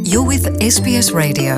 You're with SBS Radio.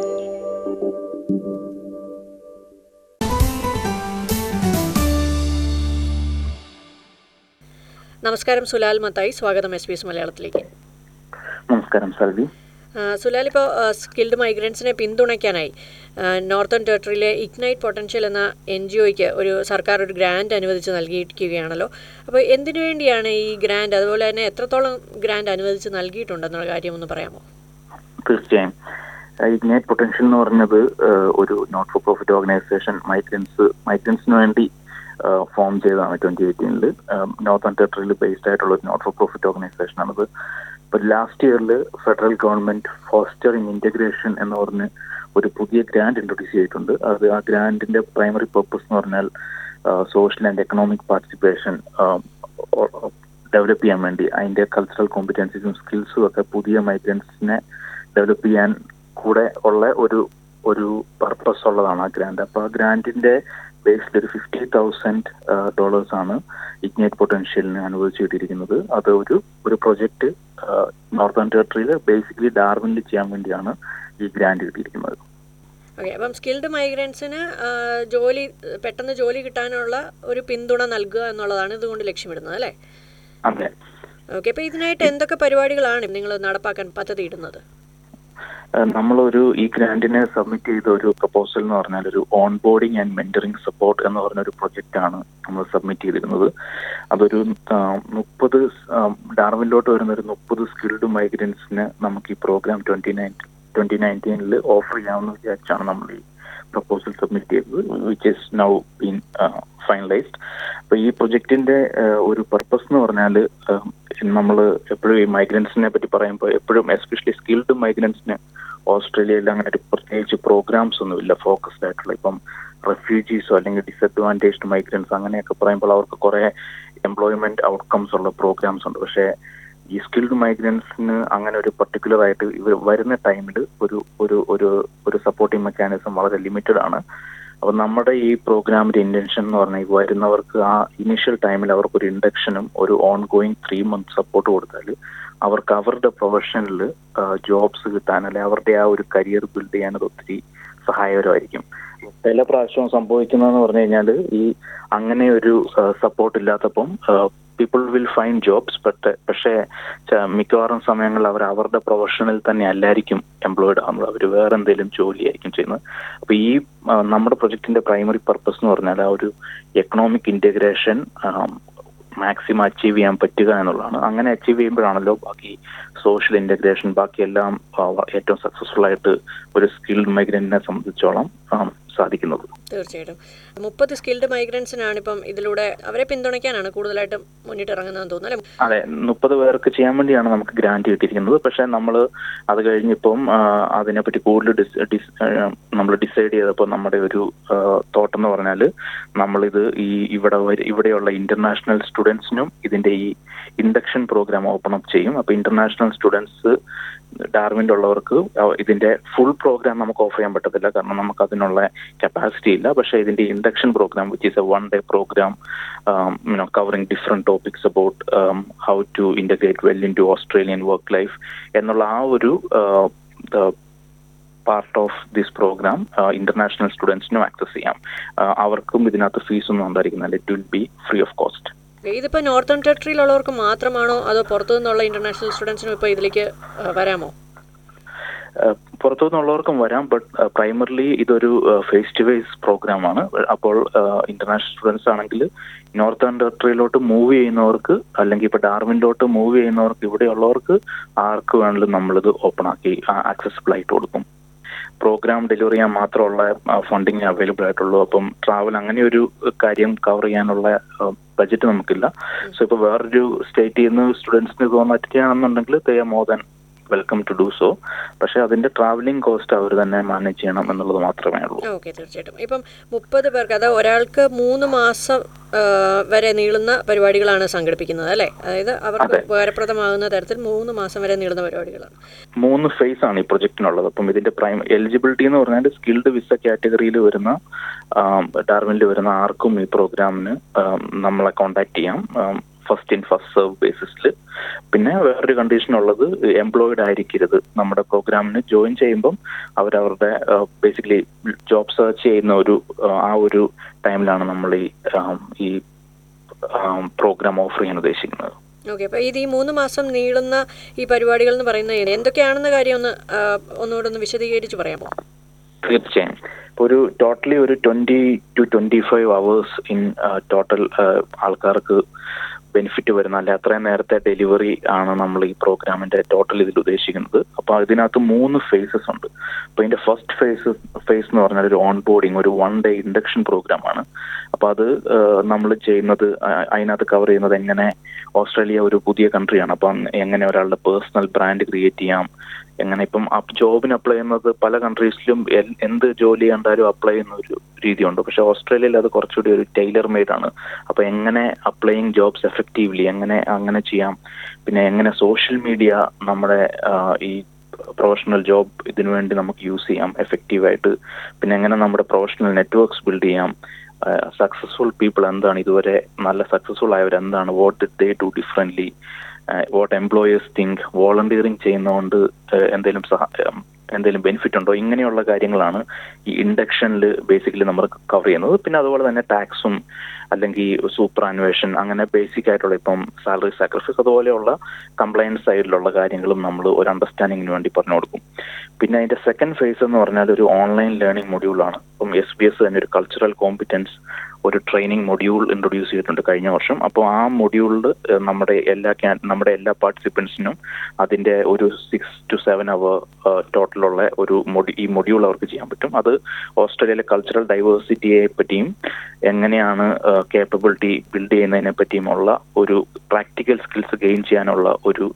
നമസ്കാരം സുലാൽ മത്തായി സ്വാഗതം S B S മലയാളത്തിലേക്ക് നമസ്കാരം സൽവി ആ, സുലാൽ ഇപ്പോൾ സ്കിൽഡ് മൈഗ്രൻസിനെ പിന്തുണയ്ക്കാനായി ആ, നോർത്തേൺ ടെറിട്ടറിയിലെ ഇഗ്നൈറ്റ് പൊട്ടൻഷ്യൽ എന്ന എൻ ജി ഒയ്ക്ക് ഒരു സർക്കാർ ഒരു ഗ്രാൻഡ് അനുവദിച്ച് നൽകിയിരിക്കുകയാണല്ലോ അപ്പോൾ എന്തിനു വേണ്ടിയാണ് ഈ ഗ്രാൻഡ് അതുപോലെ തന്നെ എത്രത്തോളം ഗ്രാൻഡ് അനുവദിച്ച് നൽകിയിട്ടുണ്ടെന്നുള്ള കാര്യം ഒന്ന് പറയാമോ തീർച്ചയായും ഇഗ്നൈറ്റ് പൊട്ടൻഷ്യൽ എന്ന് പറഞ്ഞത് ഏഹ്, ഒരു not for profit organisation migrants മൈഗ്രൻസിന് വേണ്ടി ഫോം ചെയ്തതാണ് ട്വന്റി എയ്റ്റീനിൽ നോർത്ത് ടെറിട്ടറിയിൽ ബേസ്ഡ് ആയിട്ടുള്ള ഒരു നോട്ട് ഫോർ പ്രോഫിറ്റ് ഓർഗനൈസേഷൻ ആണത് ഇപ്പൊ ലാസ്റ്റ് ഇയറിൽ ഫെഡറൽ ഗവൺമെന്റ് ഫോസ്റ്ററിംഗ് ഇന്റഗ്രേഷൻ എന്ന് പറഞ്ഞ് ഒരു പുതിയ ഗ്രാൻഡ് ഇൻട്രൊഡ്യൂസ് ചെയ്തിട്ടുണ്ട് അത് ആ ഗ്രാൻഡിന്റെ പ്രൈമറി പർപ്പസ് എന്ന് പറഞ്ഞാൽ social and economic participation develop ചെയ്യാൻ വേണ്ടി അതിന്റെ കൾച്ചറൽ കോമ്പിറ്റൻസീസും സ്കിൽസും ഒക്കെ പുതിയ മൈഗ്രൻസിനെ ഡെവലപ്പ് ചെയ്യാൻ കൂടെ ഉള്ള ഒരു ഒരു പർപ്പസ് ഉള്ളതാണ് ആ ഗ്രാൻഡ് അപ്പൊ ആ ഗ്രാൻഡിന്റെ ബേസിൽ ഒരു ഫിഫ്റ്റി തൗസൻഡ് ഡോളേഴ്സ് ആണ് ഇഗ്നേറ്റ് പൊട്ടൻഷ്യലിന് അനുവദിച്ചിട്ടിരിക്കുന്നത് അത് ഒരു ഒരു പ്രൊജക്ട് നോർത്തേൺ ടെറിട്ടറിയിൽ ബേസിക്കലി ഡാർവിനിൽ ചെയ്യാൻ വേണ്ടിയാണ് ഈ ഗ്രാൻഡ് കിട്ടിയിരിക്കുന്നത് ഓക്കെ അപ്പം സ്കിൽഡ് മൈഗ്രൻസിന് ജോലി പെട്ടെന്ന് ജോലി കിട്ടാനുള്ള ഒരു പിന്തുണ നൽകുക എന്നുള്ളതാണ് ഇതുകൊണ്ട് ലക്ഷ്യമിടുന്നത് അല്ലേ അതെ ഓക്കെ അപ്പോൾ ഇതിനായിട്ട് എന്തൊക്കെ പരിപാടികളാണ് നിങ്ങൾ നടപ്പാക്കാൻ പദ്ധതിയിടുന്നത് ഏഹ് നമ്മളൊരു ഈ ഗ്രാൻഡിനെ സബ്മിറ്റ് ചെയ്ത ഒരു പ്രപ്പോസൽ എന്ന് പറഞ്ഞാൽ ഒരു onboarding and mentoring support എന്ന് പറഞ്ഞ ഒരു പ്രൊജക്റ്റ് ആണ് നമ്മൾ സബ്മിറ്റ് ചെയ്തിരുന്നത് അതൊരു മുപ്പത് ഡാർവിനിലോട്ട് വരുന്ന ഒരു മുപ്പത് സ്കിൽഡ് മൈഗ്രൻസിന് നമുക്ക് ഈ പ്രോഗ്രാം ട്വന്റി നയൻ ട്വന്റി നയൻറ്റീനിൽ ഓഫർ ചെയ്യാമെന്ന് വിചാരിച്ചാണ് നമ്മൾ ഈ പ്രപ്പോസൽ സബ്മിറ്റ് ചെയ്തത് which is now been finalised അപ്പൊ ഈ പ്രൊജക്ടിന്റെ ഒരു പർപ്പസ് എന്ന് പറഞ്ഞാൽ നമ്മൾ എപ്പോഴും ഈ മൈഗ്രൻസിനെ പറ്റി പറയുമ്പോൾ എപ്പോഴും എസ്പെഷ്യലി സ്കിൽഡ് മൈഗ്രൻസിന് ഓസ്ട്രേലിയയിൽ അങ്ങനെ ഒരു പ്രത്യേകിച്ച് പ്രോഗ്രാംസ് ഒന്നുമില്ല ഫോക്കസ്ഡ് ആയിട്ടുള്ള ഇപ്പം റെഫ്യൂജീസോ അല്ലെങ്കിൽ ഡിസഡ്വാൻറ്റേജ്ഡ് മൈഗ്രൻസ് അങ്ങനെയൊക്കെ പറയുമ്പോൾ അവർക്ക് കുറെ എംപ്ലോയ്മെന്റ് ഔട്ട്കംസ് ഉള്ള പ്രോഗ്രാംസ് ഉണ്ട് പക്ഷേ ഈ സ്കിൽഡ് മൈഗ്രൻസിന് അങ്ങനെ ഒരു പർട്ടിക്കുലർ ആയിട്ട് ഇവർ വരുന്ന ടൈമിൽ ഒരു ഒരു ഒരു ഒരു സപ്പോർട്ടിംഗ് മെക്കാനിസം വളരെ ലിമിറ്റഡ് ആണ് അപ്പൊ നമ്മുടെ ഈ പ്രോഗ്രാമിന്റെ ഇന്റൻഷൻ എന്ന് പറഞ്ഞാൽ ഈ വരുന്നവർക്ക് ആ ഇനിഷ്യൽ ടൈമിൽ അവർക്ക് ഒരു ഇൻഡക്ഷനും ഒരു ongoing three month support കൊടുത്താൽ അവർക്ക് അവരുടെ പ്രൊഫഷനിൽ ജോബ്സ് കിട്ടാൻ അല്ലെ അവരുടെ ആ ഒരു കരിയർ ബിൽഡ് ചെയ്യാൻ അത് ഒത്തിരി സഹായകരമായിരിക്കും പല പ്രാവശ്യവും സംഭവിക്കുന്നതെന്ന് പറഞ്ഞു കഴിഞ്ഞാൽ ഈ അങ്ങനെ ഒരു സപ്പോർട്ട് ഇല്ലാത്തപ്പം people will find jobs but പക്ഷേ ച- മിക്കവാറും സമയങ്ങളിൽ അവർ അവരുടെ പ്രൊഫഷനിൽ തന്നെ അല്ലായിരിക്കും എംപ്ലോയിഡ് ആകുന്നത് അവർ വേറെ എന്തെങ്കിലും ജോലിയായിരിക്കും ചെയ്യുന്നത് അപ്പൊ ഈ ആ, നമ്മുടെ പ്രൊജക്ടിന്റെ പ്രൈമറി പർപ്പസ് എന്ന് പറഞ്ഞാൽ ആ ഒരു എക്കണോമിക് ഇന്റഗ്രേഷൻ മാക്സിമം അച്ചീവ് ചെയ്യാൻ പറ്റുക എന്നുള്ളതാണ് അങ്ങനെ അച്ചീവ് ചെയ്യുമ്പോഴാണല്ലോ ബാക്കി സോഷ്യൽ ഇന്റഗ്രേഷൻ ബാക്കി എല്ലാം ആ, ഏറ്റവും സക്സസ്ഫുൾ ആയിട്ട് ഒരു സ്കിൽഡ് മൈഗ്രന്റിനെ സംബന്ധിച്ചോളം ആ, സാധിക്കുന്നത് തീർച്ചയായിട്ടും മുപ്പത് സ്കിൽഡ് മൈഗ്രൻസിനാണ് ഇപ്പം ഇതിലൂടെ അവരെ പിന്തുണയ്ക്കാനാണ് കൂടുതലായിട്ടും മുന്നിട്ട് ഇറങ്ങുന്നതെന്ന് തോന്നുന്നു അല്ലേ അതെ മുപ്പത് പേർക്ക് ചെയ്യാൻ വേണ്ടിയാണ് നമുക്ക് ഗ്രാന്റ് കിട്ടിയിരിക്കുന്നത് പക്ഷെ നമ്മൾ അത് കഴിഞ്ഞിപ്പം ആ, അതിനെപ്പറ്റി കൂടുതൽ ഡിസ് ഡിസ് നമ്മൾ ഡിസൈഡ് ചെയ്തപ്പോൾ നമ്മുടെ ഒരു തോട്ട് എന്ന് പറഞ്ഞാൽ നമ്മളിത് ഈ ഇവിടെ വര- ഇവിടെയുള്ള ഇന്റർനാഷണൽ സ്റ്റുഡൻസിനും ഇതിന്റെ ഈ ഇൻഡക്ഷൻ പ്രോഗ്രാം ഓപ്പൺ അപ്പ് ചെയ്യും അപ്പൊ ഇന്റർനാഷണൽ സ്റ്റുഡൻസ് ഡാർവിൻ്റെ ഉള്ളവർക്ക് അവ- ഇതിന്റെ ഫുൾ പ്രോഗ്രാം നമുക്ക് ഓഫർ ചെയ്യാൻ പറ്റത്തില്ല കാരണം നമുക്ക് അതിനുള്ള കപ്പാസിറ്റി ഇല്ല പക്ഷേ ഇതിന്റെ induction programme which is a one day programme covering different topics about how to integrate well into Australian work life എന്നുള്ള ആ ഒരു part of this programme international സ്റ്റുഡൻസിനും ആക്സസ് ചെയ്യാം ആ, അവർക്കും ഇതിനകത്ത് ഫീസ് ഒന്നും ഉണ്ടായിരിക്കുന്നില്ല it will be free of cost ഇതിപ്പോൾ നോർത്തേൺ ടെറിട്ടറിയിലുള്ളവർക്ക് മാത്രമാണോ അതോ പുറത്തു നിന്നുള്ള ഇന്റർനാഷണൽ സ്റ്റുഡൻസിനും ഇപ്പോൾ ഇതിലേക്ക് ആ, വരാമോ പുറത്തു നിന്നുള്ളവർക്കും വരാം ബട്ട് പ്രൈമറിലി ഇതൊരു ഫേസ് ടു ഫേസ് പ്രോഗ്രാം ആണ് അപ്പോൾ ഇന്റർനാഷണൽ സ്റ്റുഡൻസ് ആണെങ്കിൽ നോർത്തേൺ ടെറിട്ടറിയിലോട്ട് മൂവ് ചെയ്യുന്നവർക്ക് അല്ലെങ്കിൽ ഇപ്പൊ ഡാർവിനിലോട്ട് മൂവ് ചെയ്യുന്നവർക്ക് ഇവിടെയുള്ളവർക്ക് ആർക്ക് വേണമെങ്കിലും നമ്മളിത് ഓപ്പൺ ആക്കി ആക്സസിബിൾ ആയിട്ട് കൊടുക്കും പ്രോഗ്രാം ഡെലിവർ ചെയ്യാൻ മാത്രമുള്ള ഫണ്ടിങ് അവൈലബിൾ ആയിട്ടുള്ളൂ അപ്പം ട്രാവൽ അങ്ങനെ ഒരു കാര്യം കവർ ചെയ്യാനുള്ള ബജറ്റ് നമുക്കില്ല സോ ഇപ്പൊ വേറൊരു സ്റ്റേറ്റിൽ നിന്ന് സ്റ്റുഡൻസിന് കോൺടാക്ട് ചെയ്യണമെന്നുണ്ടെങ്കിൽ they are more than welcome to do so പക്ഷെ അതിന്റെ ട്രാവലിംഗ് കോസ്റ്റ് അവർ തന്നെ മാനേജ് ചെയ്യണം എന്നുള്ളത് മാത്രമേ ഉള്ളൂ ഓക്കെ തീർച്ചയായിട്ടും ഇപ്പം മുപ്പത് പേർക്ക് അതായത് ഒരാൾക്ക് മൂന്ന് മാസം ആ, വരെ നീളുന്ന പരിപാടികളാണ് സംഘടിപ്പിക്കുന്നത് അല്ലേ അതായത് അവർക്ക് അതെ. ഉപകാരപ്രദമാകുന്ന തരത്തിൽ മൂന്ന് മാസം വരെ നീളുന്ന പരിപാടികളാണ് മൂന്ന് ഫേസ് ആണ് ഈ പ്രൊജക്ടിനുള്ളത് അപ്പം ഇതിന്റെ പ്രൈം എലിജിബിലിറ്റി എന്ന് പറഞ്ഞാൽ സ്കിൽഡ് വിസ കാറ്റഗറിയിൽ വരുന്ന ഡാർവിനിൽ വരുന്ന ആർക്കും ഈ പ്രോഗ്രാമിന് നമ്മളെ കോൺടാക്ട് ചെയ്യാം ഫസ്റ്റ് ഇൻ ഫസ്റ്റ് സെർവ് ബേസിസിൽ പിന്നെ വേറൊരു കണ്ടീഷൻ ഉള്ളത് എംപ്ലോയിഡ് ആയിരിക്കരുത് നമ്മുടെ പ്രോഗ്രാമിന് ജോയിൻ ചെയ്യുമ്പം അവരവരുടെ ബേസിക്കലി ജോബ് സെർച്ച് ചെയ്യുന്ന ഒരു ആ, ആ ഒരു ടൈമിലാണ് നമ്മൾ ഈ ആം, ഈ പ്രോഗ്രാം ഓഫർ ചെയ്യാൻ ഉദ്ദേശിക്കുന്നത് ഓക്കെ അപ്പോൾ ഇത് ഈ മൂന്ന് മാസം നീളുന്ന ഈ പരിപാടികൾ എന്ന് പറയുന്നത് എന്തൊക്കെയാണെന്ന കാര്യം ഒന്ന് ആ, ഒന്നുകൂടെ ഒന്ന് വിശദീകരിച്ച് പറയാമോ തീർച്ചയായും ഇപ്പൊ ഒരു ടോട്ടലി ഒരു twenty two twenty five hours in total ആൾക്കാർക്ക് ബെനിഫിറ്റ് വരുന്ന അല്ലെ അത്രയും നേരത്തെ ഡെലിവറി ആണ് നമ്മൾ ഈ പ്രോഗ്രാമിന്റെ ടോട്ടൽ ഇതിൽ ഉദ്ദേശിക്കുന്നത് അപ്പൊ ഇതിനകത്ത് മൂന്ന് ഫേസസ് ഉണ്ട് അപ്പൊ ഇതിന്റെ ഫസ്റ്റ് ഫേസ് ഫേസ് എന്ന് പറഞ്ഞാൽ ഒരു ഓൺ ബോർഡിങ് ഒരു വൺ ഡേ ഇൻഡക്ഷൻ പ്രോഗ്രാം ആണ് അപ്പൊ അത് നമ്മൾ ചെയ്യുന്നത് അ- അതിനകത്ത് കവർ ചെയ്യുന്നത് എങ്ങനെ ഓസ്ട്രേലിയ ഒരു പുതിയ കൺട്രിയാണ് അപ്പം എങ്ങനെ ഒരാളുടെ പേഴ്സണൽ ബ്രാൻഡ് ക്രിയേറ്റ് ചെയ്യാം എങ്ങനെ ഇപ്പം ജോബിന് അപ്ലൈ ചെയ്യുന്നത് പല കൺട്രീസിലും എൽ- എന്ത് ജോലി കണ്ടാലും അപ്ലൈ ചെയ്യുന്ന ഒരു രീതിയുണ്ട് പക്ഷെ ഓസ്ട്രേലിയയിൽ അത് കുറച്ചുകൂടി ഒരു ടൈലർ മെയ്ഡ് ആണ് അപ്പൊ എങ്ങനെ അപ്ലൈയിങ് ജോബ്സ് എഫക്റ്റീവ്ലി എങ്ങനെ അങ്ങനെ ചെയ്യാം പിന്നെ എങ്ങനെ സോഷ്യൽ മീഡിയ നമ്മുടെ ആ, ഈ പ്രൊഫഷണൽ ജോബ് ഇതിനു വേണ്ടി നമുക്ക് യൂസ് ചെയ്യാം എഫക്റ്റീവായിട്ട് പിന്നെ എങ്ങനെ നമ്മുടെ പ്രൊഫഷണൽ നെറ്റ്വർക്ക്സ് ബിൽഡ് ചെയ്യാം സക്സസ്ഫുൾ പീപ്പിൾ എന്താണ് ഇതുവരെ നല്ല സക്സസ്ഫുൾ ആയവർ എന്താണ് what they do differently what employers think volunteering ചെയ്യുന്നതുകൊണ്ട് എന്തെങ്കിലും സഹ ഉം, എന്തെങ്കിലും ബെനിഫിറ്റ് ഉണ്ടോ ഇങ്ങനെയുള്ള കാര്യങ്ങളാണ് ഈ ഇൻഡക്ഷനിൽ ബേസിക്കലി നമ്മൾ കവർ ചെയ്യുന്നത് പിന്നെ അതുപോലെ തന്നെ ടാക്സും അല്ലെങ്കിൽ സൂപ്പർ അന്വേഷൻ അങ്ങനെ ബേസിക് ആയിട്ടുള്ള ഇപ്പം സാലറി സാക്രിഫൈസ് അതുപോലെയുള്ള കംപ്ലയൻസ് സൈഡിലുള്ള കാര്യങ്ങളും നമ്മൾ ഒരു അണ്ടർസ്റ്റാൻഡിങ്ങിന് വേണ്ടി പറഞ്ഞു കൊടുക്കും പിന്നെ അതിന്റെ സെക്കൻഡ് ഫേസ് എന്ന് പറഞ്ഞാൽ ഒരു ഓൺലൈൻ ലേണിംഗ് മൊഡ്യൂളാണ് ഇപ്പം എസ് ബി എസ് തന്നെ ഒരു കൾച്ചറൽ കോമ്പിറ്റൻസ് ഒരു ട്രെയിനിങ് മൊഡ്യൂൾ ഇൻട്രൊഡ്യൂസ് ചെയ്തിട്ടുണ്ട് കഴിഞ്ഞ വർഷം അപ്പോൾ ആ മൊഡ്യൂളിൽ നമ്മുടെ എല്ലാ ക്യാ- നമ്മുടെ എല്ലാ പാർട്ടിസിപ്പൻസിനും അതിന്റെ ഒരു സിക്സ് ടു സെവൻ അവർ ടോട്ടലുള്ള ഒരു മൊഡ്യൂ ഈ മൊഡ്യൂൾ അവർക്ക് ചെയ്യാൻ പറ്റും അത് ഓസ്ട്രേലിയയിലെ കൾച്ചറൽ ഡൈവേഴ്സിറ്റിയെ പറ്റിയും എങ്ങനെയാണ് കേപ്പബിലിറ്റി ബിൽഡ് ചെയ്യുന്നതിനെ പറ്റിയുമുള്ള ഒരു പ്രാക്ടിക്കൽ സ്കിൽസ് ഗെയിൻ ചെയ്യാനുള്ള ഒരു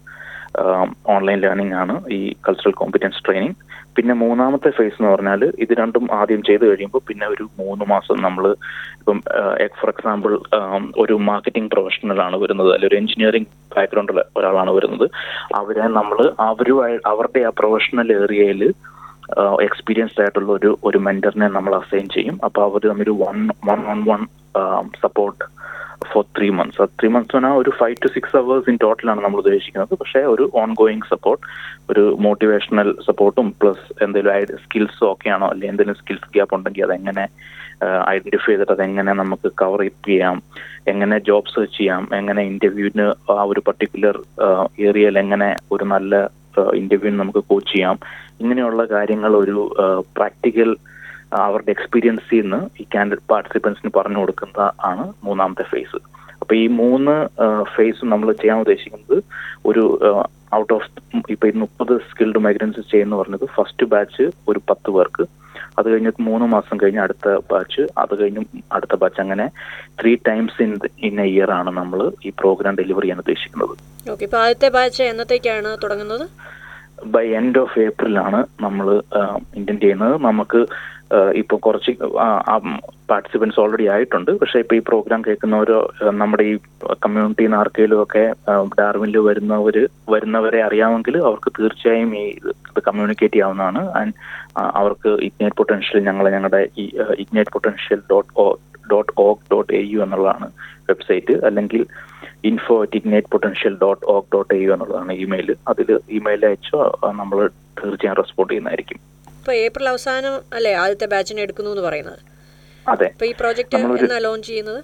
ഓൺലൈൻ ലേണിംഗ് ആണ് ഈ കൾച്ചറൽ കോമ്പിറ്റൻസ് ട്രെയിനിങ് പിന്നെ മൂന്നാമത്തെ ഫേസ് എന്ന് പറഞ്ഞാൽ ഇത് രണ്ടും ആദ്യം ചെയ്ത് കഴിയുമ്പോൾ പിന്നെ ഒരു മൂന്ന് മാസം നമ്മൾ ഇപ്പം ഫോർ എക്സാമ്പിൾ ഒരു മാർക്കറ്റിംഗ് പ്രൊഫഷണൽ ആണ് വരുന്നത് അല്ലെങ്കിൽ ഒരു എഞ്ചിനീയറിംഗ് ബാക്ക്ഗ്രൗണ്ടിൽ ഒരാളാണ് വരുന്നത് അവരെ നമ്മൾ അവരുമായി അവരുടെ ആ പ്രൊഫഷണൽ ഏരിയയിൽ എക്സ്പീരിയൻസ്ഡ് ആയിട്ടുള്ള ഒരു ഒരു മെന്ററിനെ നമ്മൾ അസൈൻ ചെയ്യും അപ്പോൾ അവർ തമ്മിൽ one one on one support for three months three months പറഞ്ഞാൽ ഒരു five two six hours in ടോട്ടലാണ് നമ്മൾ ഉദ്ദേശിക്കുന്നത് പക്ഷേ ഒരു ഓൺ ഗോയിങ് സപ്പോർട്ട് ഒരു മോട്ടിവേഷണൽ സപ്പോർട്ടും പ്ലസ് എന്തെങ്കിലും സ്കിൽസ് ഓക്കെ ആണോ അല്ലെങ്കിൽ എന്തെങ്കിലും സ്കിൽസ് ഗ്യാപ്പ് ഉണ്ടെങ്കിൽ അതെങ്ങനെ ഐഡന്റിഫൈ ചെയ്തിട്ട് അതെങ്ങനെ നമുക്ക് കവർ അപ്പ് ചെയ്യാം എങ്ങനെ ജോബ് സെർച്ച് ചെയ്യാം എങ്ങനെ ഇന്റർവ്യൂവിന് ആ ഒരു പർട്ടിക്കുലർ ഏരിയയിൽ എങ്ങനെ ഒരു നല്ല ഇന്റർവ്യൂവിന് നമുക്ക് കോച്ച് ചെയ്യാം ഇങ്ങനെയുള്ള കാര്യങ്ങൾ ഒരു പ്രാക്ടിക്കൽ അവരുടെ എക്സ്പീരിയൻസിൽ നിന്ന് ഈ കാൻഡിഡേറ്റ് പാർട്ടിസിപ്പൻസിന് പറഞ്ഞു കൊടുക്കുന്ന ആണ് മൂന്നാമത്തെ ഫേസ് അപ്പൊ ഈ മൂന്ന് ഫേസും നമ്മൾ ചെയ്യാൻ ഉദ്ദേശിക്കുന്നത് ഒരു ഔട്ട് ഓഫ് ഇപ്പൊ ഈ മുപ്പത് സ്കിൽഡ് മൈഗ്രൻസ് ചെയ്യുന്ന പറഞ്ഞത് ഫസ്റ്റ് ബാച്ച് ഒരു പത്ത് പേർക്ക് അത് കഴിഞ്ഞ് മൂന്ന് മാസം കഴിഞ്ഞ് അടുത്ത ബാച്ച് അത് കഴിഞ്ഞ് അടുത്ത ബാച്ച് അങ്ങനെ three times in in a year ആണ് നമ്മൾ ഈ പ്രോഗ്രാം ഡെലിവർ ചെയ്യാൻ ഉദ്ദേശിക്കുന്നത് ഓക്കെ ഇപ്പോൾ ആദ്യത്തെ ബാച്ച് എന്നത്തേക്കാണ് തുടങ്ങുന്നത് ബൈ എൻഡ് ഓഫ് ഏപ്രിലാണ് നമ്മൾ ഇന്റന്റ് ചെയ്യുന്നത് നമുക്ക് ഇപ്പോൾ കുറച്ച് പാർട്ടിസിപ്പൻസ് ഓൾറെഡി ആയിട്ടുണ്ട് പക്ഷെ ഇപ്പോൾ ഈ പ്രോഗ്രാം കേൾക്കുന്നവരോ നമ്മുടെ ഈ കമ്മ്യൂണിറ്റിയിൽ നിന്ന് ആർക്കെങ്കിലും ഒക്കെ ഡാർവിനിൽ വരുന്നവർ വരുന്നവരെ അറിയാമെങ്കിൽ അവർക്ക് തീർച്ചയായും ഈ ഇത് കമ്മ്യൂണിക്കേറ്റ് ചെയ്യാവുന്നതാണ് ആൻഡ് അവർക്ക് ഇഗ്നേറ്റ് പൊട്ടൻഷ്യൽ ഞങ്ങൾ ഞങ്ങളുടെ ഈ ignite potential dot o dot org dot A U എന്നുള്ളതാണ് വെബ്സൈറ്റ് അല്ലെങ്കിൽ info at ignite potential dot org dot A U എന്നുള്ളതാണ് ഇമെയിൽ അതിൽ ഇമെയിൽ അയച്ചോ നമ്മൾ തീർച്ചയായും റെസ്പോണ്ട് ചെയ്യുന്നതായിരിക്കും ഇപ്പോൾ ഏപ്രിൽ അവസാനം അല്ലേ ആദ്യത്തെ ബാച്ചിനെ എടുക്കുന്നു എന്ന് പറയുന്നത് അതെ അപ്പോൾ ഈ പ്രോജക്റ്റ് എന്നാ ലോഞ്ച് ചെയ്യുന്നത്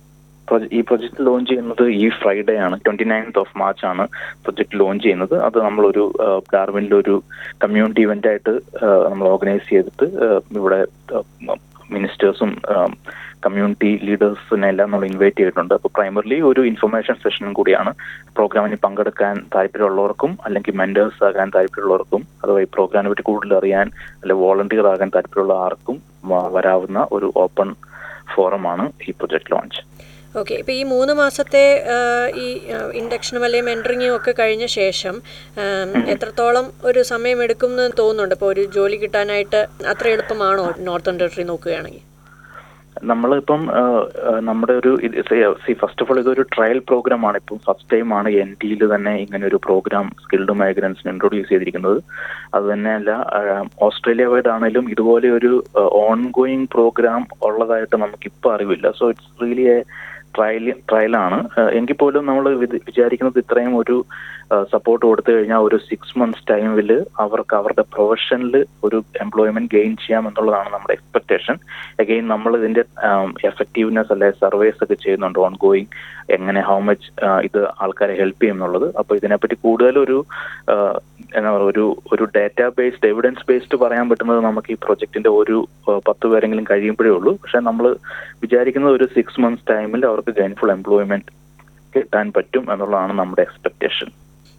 ഈ പ്രൊജക്ട് ലോഞ്ച് ചെയ്യുന്നത് ഈ ഫ്രൈഡേ ആണ് ട്വന്റി നയൻത് ഓഫ് മാർച്ച് ആണ് പ്രൊജക്ട് ലോഞ്ച് ചെയ്യുന്നത് അത് നമ്മളൊരു ഡാർവിനിലെ ഒരു കമ്മ്യൂണിറ്റി ഇവന്റ് ആയിട്ട് നമ്മൾ ഓർഗനൈസ് ചെയ്തിട്ട് ഇവിടെ മിനിസ്റ്റേഴ്സും കമ്മ്യൂണിറ്റി ലീഡേഴ്സിനെ എല്ലാം നമ്മൾ ഇൻവൈറ്റ് ചെയ്തിട്ടുണ്ട് അപ്പോൾ പ്രൈമറിലി ഒരു ഇൻഫർമേഷൻ സെഷനും കൂടിയാണ് പ്രോഗ്രാമിന് പങ്കെടുക്കാൻ താല്പര്യമുള്ളവർക്കും അല്ലെങ്കിൽ മെന്റേഴ്സ് ആകാൻ താല്പര്യമുള്ളവർക്കും അഥവാ ഈ പ്രോഗ്രാമിനെ പറ്റി കൂടുതൽ അറിയാൻ അല്ലെങ്കിൽ വോളണ്ടിയർ ആകാൻ താല്പര്യമുള്ള ആർക്കും വരാവുന്ന ഒരു ഓപ്പൺ ഫോറമാണ് ഈ പ്രൊജക്ട് ലോഞ്ച് ഓക്കെ ഇപ്പോൾ ഈ മൂന്ന് മാസത്തെ ഈ ഇൻഡക്ഷനും അല്ലെങ്കിൽ മെൻറ്ററിങ്ങും ഒക്കെ കഴിഞ്ഞ ശേഷം എത്രത്തോളം ഒരു സമയം എടുക്കും എന്ന് തോന്നുന്നുണ്ട് ഇപ്പോൾ ഒരു ജോലി കിട്ടാനായിട്ട് അത്ര എളുപ്പമാണോ നോർത്തേൺ ടെറിട്ടറി നോക്കുകയാണെങ്കിൽ നമ്മളിപ്പം നമ്മുടെ ഒരു സി ഫസ്റ്റ് ഓഫ് ഓൾ ഇതൊരു ട്രയൽ പ്രോഗ്രാം ആണ് ഇപ്പം ഫസ്റ്റ് ടൈം ആണ് എൻ ടിയിൽ തന്നെ ഇങ്ങനെ ഒരു പ്രോഗ്രാം സ്കിൽഡ് മൈഗ്രൻസിന് ഇൻട്രൊഡ്യൂസ് ചെയ്തിരിക്കുന്നത് അത് തന്നെയല്ല ഓസ്ട്രേലിയ വൈഡ് ആണെങ്കിലും ഇതുപോലെ ഒരു ഓൺ ഗോയിങ് പ്രോഗ്രാം ഉള്ളതായിട്ട് നമുക്ക് ഇപ്പം അറിവില്ല so it's really a trial ട്രയലാണ് എങ്കിൽ പോലും നമ്മൾ വിചാരിക്കുന്നത് ഇത്രയും ഒരു സപ്പോർട്ട് കൊടുത്തു കഴിഞ്ഞാൽ ഒരു സിക്സ് മന്ത്സ് ടൈമിൽ അവർക്ക് അവരുടെ പ്രൊഫഷനിൽ ഒരു എംപ്ലോയ്മെന്റ് ഗെയിൻ ചെയ്യാം എന്നുള്ളതാണ് നമ്മുടെ എക്സ്പെക്ടേഷൻ അഗെയിൻ നമ്മൾ ഇതിന്റെ എഫക്റ്റീവ്നെസ് അല്ലെ സർവേസ് ഒക്കെ ചെയ്യുന്നുണ്ട് ഓൺ ഗോയിങ് എങ്ങനെ ഹൗ മച്ച് ഇത് ആൾക്കാരെ ഹെൽപ്പ് ചെയ്യും എന്നുള്ളത് അപ്പോൾ ഇതിനെപ്പറ്റി കൂടുതൽ ഒരു എന്താ പറയുക ഒരു ഒരു ഡാറ്റാ ബേസ്ഡ് എവിഡൻസ് ബേസ്ഡ് പറയാൻ പറ്റുന്നത് നമുക്ക് ഈ പ്രൊജക്ടിന്റെ ഒരു പത്ത് പേരെങ്കിലും കഴിയുമ്പോഴേ ഉള്ളൂ പക്ഷെ നമ്മൾ വിചാരിക്കുന്നത് ഒരു സിക്സ് മന്ത്സ് ടൈമിൽ അവർക്ക് ഗെയിൻഫുൾ എംപ്ലോയ്മെന്റ് കിട്ടാൻ പറ്റും എന്നുള്ളതാണ് നമ്മുടെ എക്സ്പെക്ടേഷൻ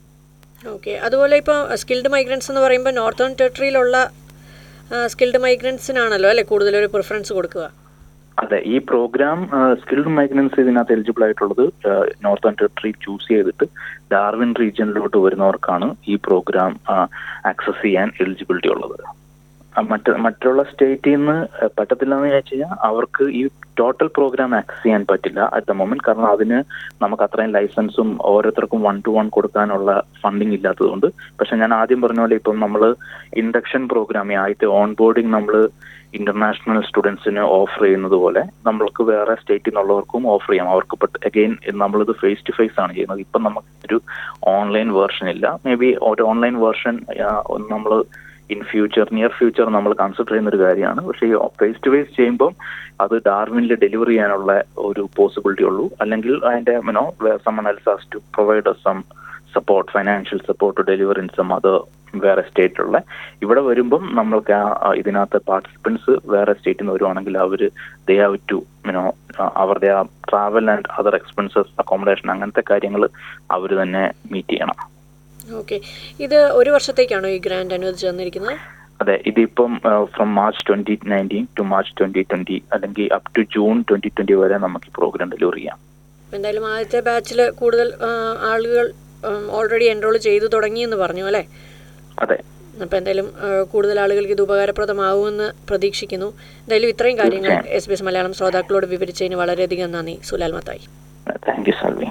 ഓക്കെ അതുപോലെ ഇപ്പോൾ സ്കിൽഡ് മൈഗ്രൻസ് എന്ന് പറയുമ്പോൾ നോർത്തേൺ ടെറിട്ടറിയിലുള്ള സ്കിൽഡ് മൈഗ്രൻസിനാണല്ലോ അല്ലേ കൂടുതലൊരു പ്രിഫറൻസ് കൊടുക്കുക അതെ ഈ പ്രോഗ്രാം സ്കിൽഡ് മൈഗ്രൻസ് ഇതിനകത്ത് എലിജിബിൾ ആയിട്ടുള്ളത് നോർത്തേൺ ടെറിട്ടറി ചൂസ് ചെയ്തിട്ട് ഡാർവിൻ റീജിയനിലോട്ട് വരുന്നവർക്കാണ് ഈ പ്രോഗ്രാം ആക്സസ് ചെയ്യാൻ എലിജിബിലിറ്റി ഉള്ളത് മറ്റ് മറ്റുള്ള സ്റ്റേറ്റിൽ നിന്ന് പറ്റത്തില്ല എന്ന് വെച്ച് കഴിഞ്ഞാൽ അവർക്ക് ഈ ടോട്ടൽ പ്രോഗ്രാം ആക്സസ് ചെയ്യാൻ പറ്റില്ല അറ്റ് ദ മൊമെന്റ് കാരണം അതിന് നമുക്ക് അത്രയും ലൈസൻസും ഓരോരുത്തർക്കും വൺ ടു വൺ കൊടുക്കാനുള്ള ഫണ്ടിങ് ഇല്ലാത്തതുകൊണ്ട് പക്ഷെ ഞാൻ ആദ്യം പറഞ്ഞ പോലെ ഇപ്പം നമ്മൾ ഇൻഡക്ഷൻ പ്രോഗ്രാം ആദ്യത്തെ ഓൺ ബോർഡിങ് നമ്മൾ ഇന്റർനാഷണൽ സ്റ്റുഡൻസിന് ഓഫർ ചെയ്യുന്നത് പോലെ നമ്മൾക്ക് വേറെ സ്റ്റേറ്റിൽ നിന്നുള്ളവർക്കും ഓഫർ ചെയ്യാം അവർക്ക് അഗെയിൻ നമ്മളിത് ഫേസ് ടു ഫേസ് ആണ് ചെയ്യുന്നത് ഇപ്പം നമുക്ക് ഒരു ഓൺലൈൻ വേർഷൻ ഇല്ല മേ ബി ഒരു ഓൺലൈൻ വേർഷൻ നമ്മൾ ഇൻ ഫ്യൂച്ചർ നിയർ ഫ്യൂച്ചർ നമ്മൾ കൺസിഡർ ചെയ്യുന്ന ഒരു കാര്യമാണ് പക്ഷേ ഈ ഫേസ് ടു ഫേസ് ചെയ്യുമ്പോൾ അത് ഡാർവിനിൽ ഡെലിവറി ചെയ്യാനുള്ള ഒരു പോസിബിലിറ്റി ഉള്ളൂ അല്ലെങ്കിൽ അതിന്റെ മിനോ someone else has to provide some support financial support deliver in some other വേറെ സ്റ്റേറ്റിലുള്ള ഇവിടെ വരുമ്പം നമ്മൾക്ക് ആ ഇതിനകത്ത് പാർട്ടിസിപ്പൻസ് വേറെ സ്റ്റേറ്റിൽ നിന്ന് വരുവാണെങ്കിൽ അവർ ദേ ഹാവ് ടു മിനോ അവരുടെ ആ travel and other expenses accommodation അങ്ങനത്തെ കാര്യങ്ങൾ അവർ തന്നെ മീറ്റ് ചെയ്യണം ഓക്കെ ഇത് ഒരു വർഷത്തേക്കാണോ ഈ ഗ്രാൻഡ് അനുവദിച്ച് തന്നിരിക്കുന്നത് അതെ ഇതിപ്പം from March twenty nineteen to March twenty twenty അല്ലെങ്കിൽ up to June twenty twenty വരെ നമുക്ക് ഈ പ്രോഗ്രാം ഡെലിവറി ചെയ്യാം എന്തായാലും ആദ്യത്തെ ബാച്ചിൽ കൂടുതൽ ആളുകൾ ഓൾറെഡി എൻറോൾ ചെയ്തു തുടങ്ങിയെന്ന് പറഞ്ഞു അല്ലേ അതെ അപ്പോൾ എന്തായാലും കൂടുതൽ ആളുകൾക്ക് ഇത് ഉപകാരപ്രദമാവുമെന്ന് പ്രതീക്ഷിക്കുന്നു എന്തായാലും ഇത്രയും കാര്യങ്ങൾ എസ് ബി എസ് മലയാളം ശ്രോതാക്കളോട് വിവരിച്ചതിന് വളരെയധികം നന്ദി Sulal Mathai thank you Salvi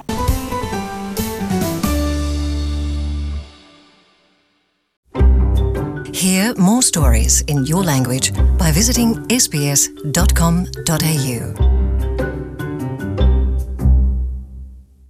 Hear more stories in your language by visiting sbs.com.au.